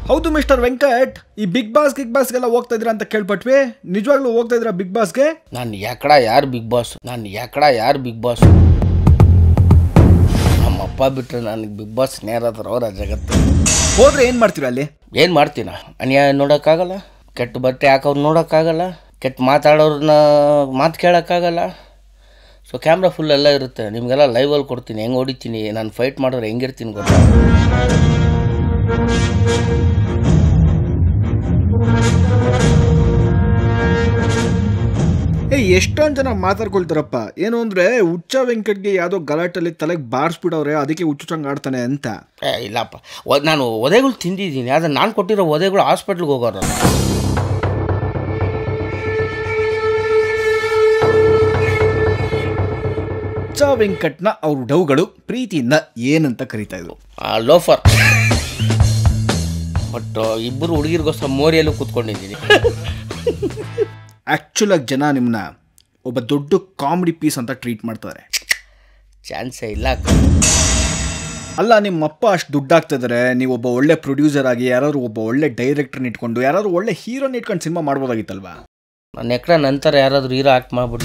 ಹೌದು ಮಿಸ್ಟರ್ ವೆಂಕಟ್ ಈ big boss gig ಬಾಸ್ಗೆಲ್ಲ ಹೋಗ್ತಾ ಇದ್ರ ಅಂತ ಕೇಳ್ಪಟ್ವಿ ನಿಜವಾಗ್ಲೂ ಹೋಗ್ತಾ ಇದ್ರ ಬಿಗ್ ಬಾಸ್ಗೆ ನಾನು ಯಾಕಡ ಯಾರು ಬಿಗ್ ಬಾಸ್ ನಾನು ಯಾಕಡ ಯಾರು ಬಿಗ್ ಬಾಸ್ ನಮ್ಮಪ್ಪ ಬಿಟ್ಟರೆ ನನಗೆ ಬಿಗ್ ಬಾಸ್ ನೇರದ್ರ ಅವರ ಜಗತ್ತು ಹೋದ್ರೆ ಏನ್ ಮಾಡ್ತೀರಾ ಅಲ್ಲಿ ಏನು ಮಾಡ್ತೀನ ಅನ್ಯಾಯ ನೋಡೋಕ್ಕಾಗಲ್ಲ ಕೆಟ್ಟ ಬಟ್ಟೆ ಹಾಕೋರು ನೋಡೋಕ್ಕಾಗಲ್ಲ ಕೆಟ್ಟ ಮಾತಾಡೋರನ್ನ ಮಾತು ಕೇಳೋಕ್ಕಾಗಲ್ಲ ಸೊ ಕ್ಯಾಮ್ರಾ ಫುಲ್ ಎಲ್ಲ ಇರುತ್ತೆ ನಿಮಗೆಲ್ಲ ಲೈವಲ್ಲಿ ಕೊಡ್ತೀನಿ ಹೆಂಗೆ ಹೊಡಿತೀನಿ ನಾನು ಫೈಟ್ ಮಾಡಿದ್ರೆ ಹೆಂಗಿರ್ತೀನಿ ಗೊತ್ತಾ ಏ ಎಷ್ಟೊಂದ್ ಜನ ಮಾತಾಡ್ಕೊಳ್ತಾರಪ್ಪ ಏನು ಅಂದ್ರೆ ಹುಚ್ಚ ವೆಂಕಟ್ಗೆ ಯಾವ್ದೋ ಗಲಾಟಲ್ಲಿ ತಲೆಗೆ ಬಾರಿಸ್ಬಿಡವ್ರೆ ಅದಕ್ಕೆ ಹುಚ್ಚುಚ್ಚಂಗ್ ಆಡ್ತಾನೆ ಅಂತ ಏ ಇಲ್ಲಪ್ಪ ಒ- ನಾನು ಒದೆಗಳು ತಿಂದಿದ್ದೀನಿ ಆದರೆ ನಾನು ಕೊಟ್ಟಿರೋ ಒದೆಗಳು ಹಾಸ್ಪಿಟ್ಲಿಗೆ ಹೋಗೋರು ಹುಚ್ಚ ವೆಂಕಟ್ನ ಅವ್ರ ಡೌಗಳು ಪ್ರೀತಿಯಿಂದ ಏನಂತ ಕರಿತಾ ಇದ್ರು ಲೋಫರ್ ಬಟ್ ಇಬ್ಬರು ಹುಡುಗಿರಿಗೋಸ್ಕರ ಮೋರಿಯಲ್ಲೂ ಕೂತ್ಕೊಂಡಿದ್ದೀನಿ ಆಕ್ಚುಲ್ ಆಗಿ ಜನ ನಿಮ್ನ ಒಬ್ಬ ದೊಡ್ಡ ಕಾಮಿಡಿ ಪೀಸ್ ಅಂತ ಟ್ರೀಟ್ ಮಾಡ್ತಾರೆ ಚಾನ್ಸೇ ಇಲ್ಲ ಅಲ್ಲ ನಿಮ್ಮ ಅಪ್ಪ ಅಷ್ಟು ದುಡ್ಡಾಗ್ತಾ ಇದಾರೆ ನೀವು ಒಬ್ಬ ಒಳ್ಳೆ ಪ್ರೊಡ್ಯೂಸರ್ ಆಗಿ ಯಾರಾದ್ರು ಒಬ್ಬ ಒಳ್ಳೆ ಡೈರೆಕ್ಟರ್ನ ಇಟ್ಕೊಂಡು ಯಾರಾದ್ರು ಒಳ್ಳೆ ಹೀರೋನ ಇಟ್ಕೊಂಡು ಸಿನಿಮಾ ಮಾಡ್ಬೋದಾಗಿತ್ತಲ್ವಾ ನನ್ನ ಎಕ್ರ ನಂತರ ಯಾರಾದರೂ ಹೀರೋ ಆ್ಯಕ್ಟ್ ಮಾಡ್ಬಿಡಿ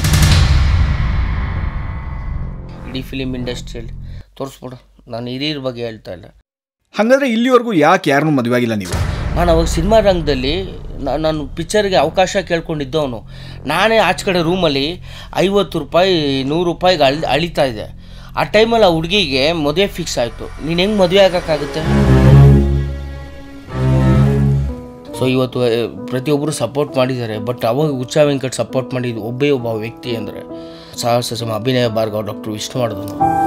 ಇಡೀ ಫಿಲಿಮ್ ಇಂಡಸ್ಟ್ರಿಯಲ್ಲಿ ತೋರಿಸ್ಬಿಡು ನಾನು ಹಿರಿಯರ ಬಗ್ಗೆ ಹೇಳ್ತಾ ಇಲ್ಲ ಹಾಗಾದ್ರೆ ಇಲ್ಲಿವರೆಗೂ ಯಾಕೆ ಯಾರನ್ನೂ ಮದುವೆ ಆಗಿಲ್ಲ ನೀವು ನಾನು ಅವಾಗ ಸಿನಿಮಾ ರಂಗದಲ್ಲಿ ನಾ- ನಾನು ಪಿಕ್ಚರ್ಗೆ ಅವಕಾಶ ಕೇಳ್ಕೊಂಡಿದ್ದವನು ನಾನೇ ಆಚೆ ಕಡೆ ರೂಮಲ್ಲಿ ಐವತ್ತು ರೂಪಾಯಿ ನೂರು ರೂಪಾಯಿಗೆ ಅಳಿ ಅಳಿತಾ ಇದೆ ಆ ಟೈಮಲ್ಲಿ ಆ ಹುಡುಗಿಗೆ ಮದುವೆ ಫಿಕ್ಸ್ ಆಯಿತು ನೀನು ಹೆಂಗೆ ಮದುವೆ ಆಗೋಕ್ಕಾಗುತ್ತೆ ಸೊ ಇವತ್ತು ಆ, ಪ್ರತಿಯೊಬ್ಬರು ಸಪೋರ್ಟ್ ಮಾಡಿದ್ದಾರೆ ಬಟ್ ಅವಾಗ ಹುಚ್ಚ ವೆಂಕಟ್ ಸಪೋರ್ಟ್ ಮಾಡಿದ್ದು ಒಬ್ಬೇ ಒಬ್ಬ ವ್ಯಕ್ತಿ ಅಂದರೆ ಸಾಹಸ ಸಮ ಅಭಿನಯ ಭಾರ್ಗವ್ ಡಾಕ್ಟರ್ ವಿಷ್ಣು ಮಾಡಿದನು